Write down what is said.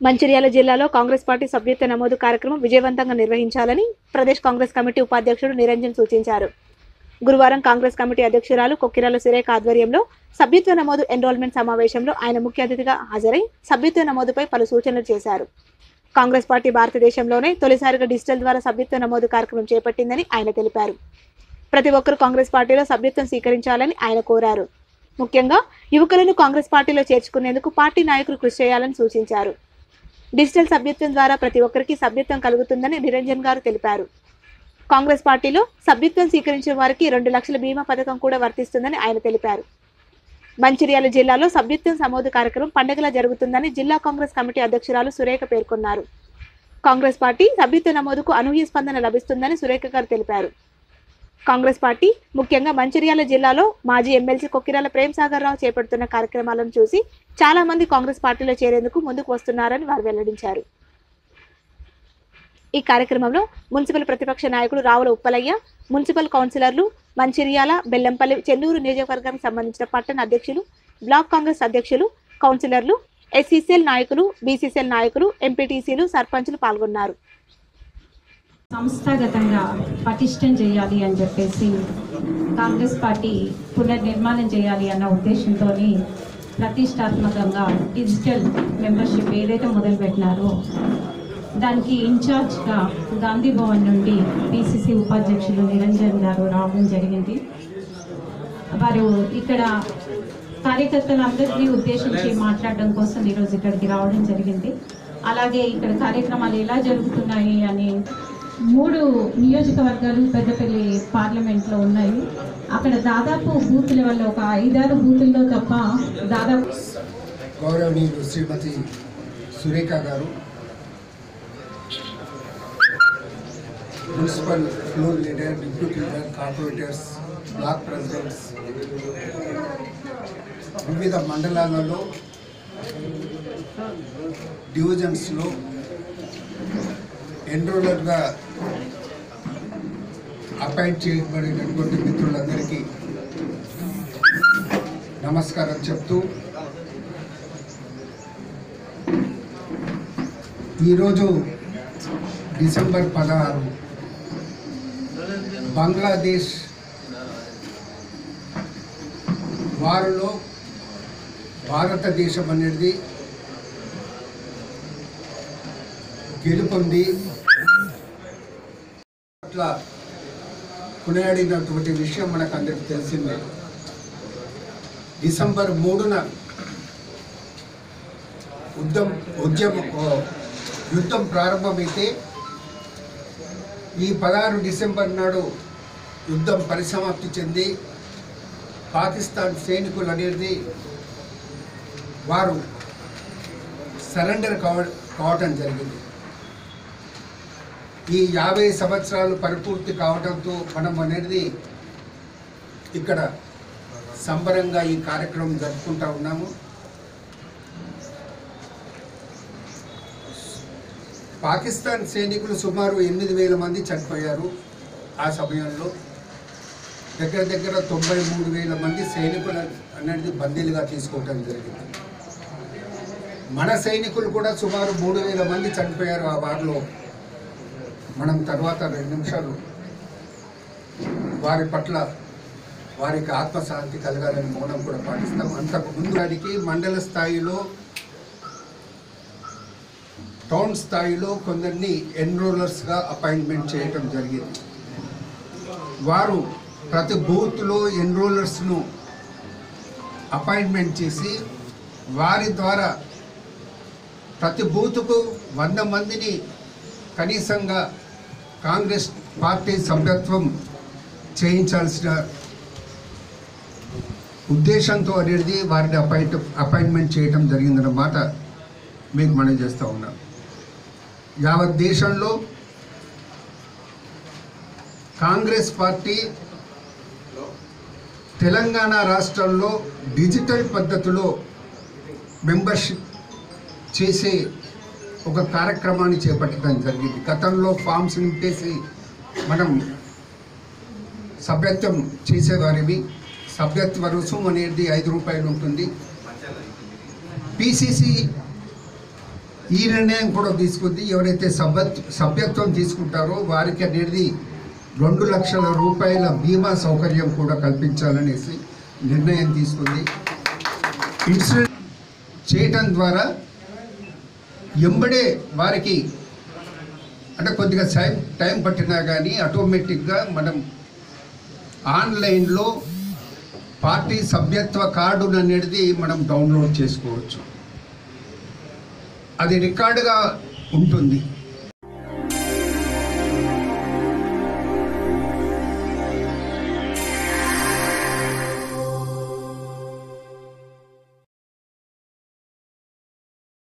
మంచిర్యాల జిల్లాలో కాంగ్రెస్ పార్టీ సభ్యత్వ నమోదు కార్యక్రమం విజయవంతంగా నిర్వహించాలని ప్రదేశ్ కాంగ్రెస్ కమిటీ ఉపాధ్యక్షుడు నిరంజన్ సూచించారు గురువారం కాంగ్రెస్ కమిటీ అధ్యక్షురాలు కొక్కిరాల సురేఖ ఆధ్వర్యంలో సభ్యత్వ నమోదు ఎన్రోల్మెంట్ సమావేశంలో ఆయన ముఖ్య అతిథిగా హాజరై సభ్యత్వ నమోదుపై పలు సూచనలు చేశారు కాంగ్రెస్ పార్టీ భారతదేశంలోనే తొలిసారిగా డిజిటల్ ద్వారా సభ్యత్వ నమోదు కార్యక్రమం చేపట్టిందని ఆయన తెలిపారు ప్రతి ఒక్కరూ కాంగ్రెస్ పార్టీలో సభ్యత్వం స్వీకరించాలని ఆయన కోరారు ముఖ్యంగా యువకులను కాంగ్రెస్ పార్టీలో చేర్చుకునేందుకు పార్టీ నాయకులు కృషి చేయాలని సూచించారు డిజిటల్ సభ్యత్వం ద్వారా ప్రతి ఒక్కరికి సభ్యత్వం కలుగుతుందని నిరంజన్ గారు తెలిపారు కాంగ్రెస్ పార్టీలో సభ్యత్వం స్వీకరించిన వారికి రెండు లక్షల బీమా పథకం కూడా వర్తిస్తుందని ఆయన తెలిపారు మంచిర్యాల జిల్లాలో సభ్యత్వం సమోదు కార్యక్రమం పండుగలా జరుగుతుందని జిల్లా కాంగ్రెస్ కమిటీ అధ్యక్షురాలు సురేఖ పేర్కొన్నారు కాంగ్రెస్ పార్టీ సభ్యత్వ నమోదుకు అనూహ్య స్పందన లభిస్తుందని సురేఖ గారు తెలిపారు కాంగ్రెస్ పార్టీ ముఖ్యంగా మంచిర్యాల జిల్లాలో మాజీ ఎమ్మెల్సీ కొక్కిరాల ప్రేమ్ సాగర్ రావు చేపడుతున్న కార్యక్రమాలను చూసి చాలా మంది కాంగ్రెస్ పార్టీలో చేరేందుకు ముందుకు వస్తున్నారని వారు వెల్లడించారు ఈ కార్యక్రమంలో మున్సిపల్ ప్రతిపక్ష నాయకుడు రావుల ఉప్పలయ్య మున్సిపల్ కౌన్సిలర్లు మంచిర్యాల బెల్లంపల్లి చెన్నూరు నియోజకవర్గానికి సంబంధించిన పట్టణ అధ్యక్షులు బ్లాక్ కాంగ్రెస్ అధ్యక్షులు కౌన్సిలర్లు ఎస్సీసీఎల్ నాయకులు బీసీసీఎల్ నాయకులు ఎంపీటీసీలు సర్పంచులు పాల్గొన్నారు సంస్థాగతంగా పటిష్టం చేయాలి అని చెప్పేసి కాంగ్రెస్ పార్టీ పునర్నిర్మాణం చేయాలి అన్న ఉద్దేశంతో ప్రతిష్టాత్మకంగా డిజిటల్ మెంబర్షిప్ ఏదైతే మొదలుపెట్టినారో దానికి ఇన్ఛార్జ్గా గాంధీ భవన్ నుండి పిసిసి ఉపాధ్యక్షులు నిరంజన్ గారు రావడం జరిగింది వారు ఇక్కడ కార్యకర్తలందరినీ ఉద్దేశించి మాట్లాడడం కోసం ఈరోజు ఇక్కడికి రావడం జరిగింది అలాగే ఇక్కడ కార్యక్రమాలు ఎలా జరుగుతున్నాయి అని మూడు నియోజకవర్గాలు పెద్దపల్లి పార్లమెంట్లో ఉన్నాయి అక్కడ దాదాపు బూతుల వల్ల ఒక ఐదారు బూతుల్లో తప్ప దాదాపు గౌరవనీయులు Shrimati Surekha garu municipal floor leader deputy leader corporators block presidents వివిధ మండలాలలో డివిజన్స్లో ఎన్రోలర్గా అపాయింట్ చేయబడినటువంటి మిత్రులందరికీ నమస్కారం చెప్తూ ఈరోజు డిసెంబర్ పదహారు బంగ్లాదేశ్ వారిలో భారతదేశం అనేది గెలుపొంది అట్లా కొనియాడినటువంటి విషయం మనకు అందరికి తెలిసిందే డిసెంబర్ మూడున ఉద్యమ ఉద్యమం యుద్ధం ప్రారంభమైతే ఈ పదహారు డిసెంబర్ నాడు యుద్ధం పరిసమాప్తి చెంది పాకిస్తాన్ సైనికులు అనేది వారు సరెండర్ కావ కావటం జరిగింది ఈ యాభై సంవత్సరాలు పరిపూర్తి కావడంతో మనం అనేది ఇక్కడ సంబరంగా ఈ కార్యక్రమం జరుపుకుంటా ఉన్నాము పాకిస్తాన్ సైనికులు సుమారు ఎనిమిది వేల మంది చనిపోయారు ఆ సమయంలో దగ్గర దగ్గర తొంభై మూడు వేల మంది సైనికులు అనేది బందీలుగా తీసుకోవడం జరిగింది మన సైనికులు కూడా సుమారు మూడు వేల మంది చనిపోయారు ఆ వారిలో మనం తర్వాత రెండు నిమిషాలు వారి పట్ల వారికి ఆత్మశాంతి కలగాలని మౌనం కూడా పాటిస్తాం అంతకు ముందు వారికి మండల స్థాయిలో టౌన్ స్థాయిలో కొందరిని ఎన్రోలర్స్గా అపాయింట్మెంట్ చేయటం జరిగింది వారు ప్రతి బూత్లో ఎన్రోలర్స్ను అపాయింట్మెంట్ చేసి వారి ద్వారా ప్రతి బూత్కు వంద మందిని కనీసంగా కాంగ్రెస్ పార్టీ సభ్యత్వం చేయించాల్సిన ఉద్దేశంతో అనేది వారిని అపాయింట్ అపాయింట్మెంట్ చేయడం జరిగిందన్నమాట మీకు మనం చేస్తూ ఉన్నాం యావత్ దేశంలో కాంగ్రెస్ పార్టీ తెలంగాణ రాష్ట్రంలో డిజిటల్ పద్ధతిలో మెంబర్షిప్ చేసే ఒక కార్యక్రమాన్ని చేపట్టడం జరిగింది గతంలో ఫామ్స్ నింపేసి మనం సభ్యత్వం చేసేవారివి సభ్యత్వ రుసుము అనేది ఐదు రూపాయలు ఉంటుంది పిసిసి ఈ నిర్ణయం కూడా తీసుకుంది ఎవరైతే సభ్య సభ్యత్వం తీసుకుంటారో వారికి అనేది రెండు లక్షల రూపాయల బీమా సౌకర్యం కూడా కల్పించాలనేసి నిర్ణయం తీసుకుంది ఇన్సూరెన్స్ చేయటం ద్వారా ఎంబడే వారికి అంటే కొద్దిగా టైం టైం పట్టినా కానీ ఆటోమేటిక్గా మనం ఆన్లైన్లో పార్టీ సభ్యత్వ కార్డు అనేది మనం డౌన్లోడ్ చేసుకోవచ్చు అది రికార్డుగా ఉంటుంది